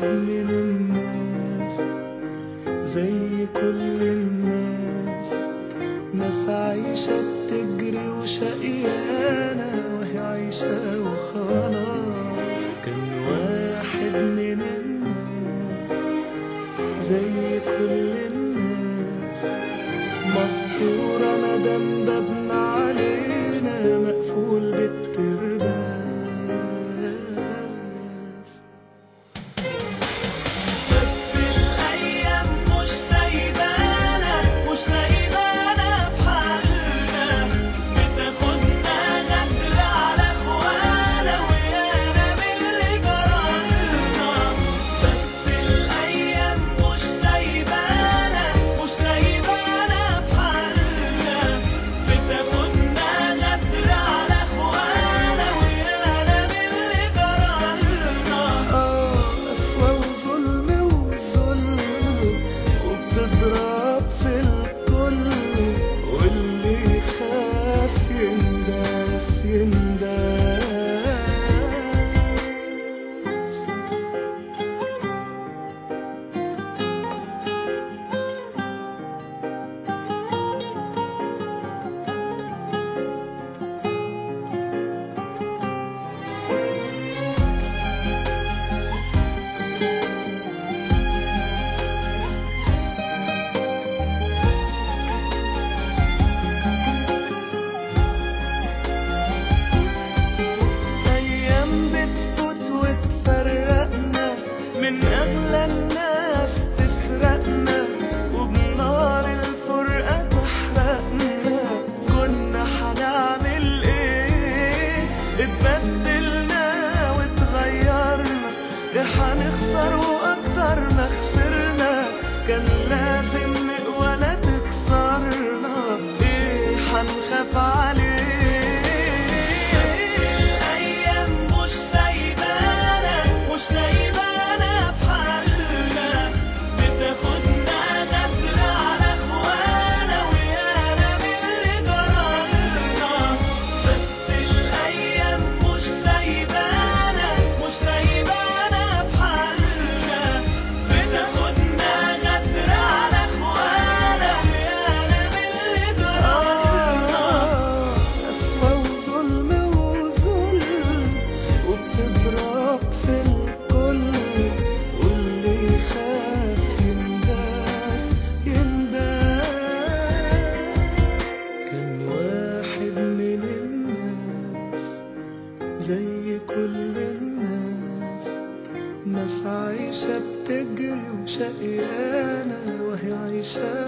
من الناس زي كل الناس ناس عايشة بتجري وشقيانة وهي عايشة وخلاص كان واحد من الناس زي كل الناس مسطورة مدام بابنا علينا مقفول بالترباس بس الأيام مش سايبانا مش سايبانا في حالنا بتاخدنا غدر على إخوانا ويانا من اللي جرالنا بس الأيام مش سايبانا مش سايبانا في حالنا بتاخدنا غدر على إخوانا ويانا من اللي جرالنا آه قسوة وظلم وذل وبتضرب في الكل واللي يخاف ينداس ينداس أيام بتفوت وتفرقنا من أغلى الناس تسرقنا وبنار الفرقة تحرقنا كنا حنعمل إيه اتبدلنا واتغيرنا إيه حنخسر وأكتر ما خسرنا كان لازم نقوى لا تكسرنا إيه حنخاف عليه الأيام مش سايبانا مش سايبانا في حالنا بتاخدنا غدر على إخوانا ويانا من اللي جرالنا بس الأيام مش سايبانا مش سايبانا في حالنا بتاخدنا غدر على إخوانا ويانا من اللي جرالنا قسوة وظلم وذل وبتضرب في الكل واللي يخاف ينداس ينداس كان واحد من الناس زي كل الناس ناس عايشة بتجري وشقيانة وهي عايشة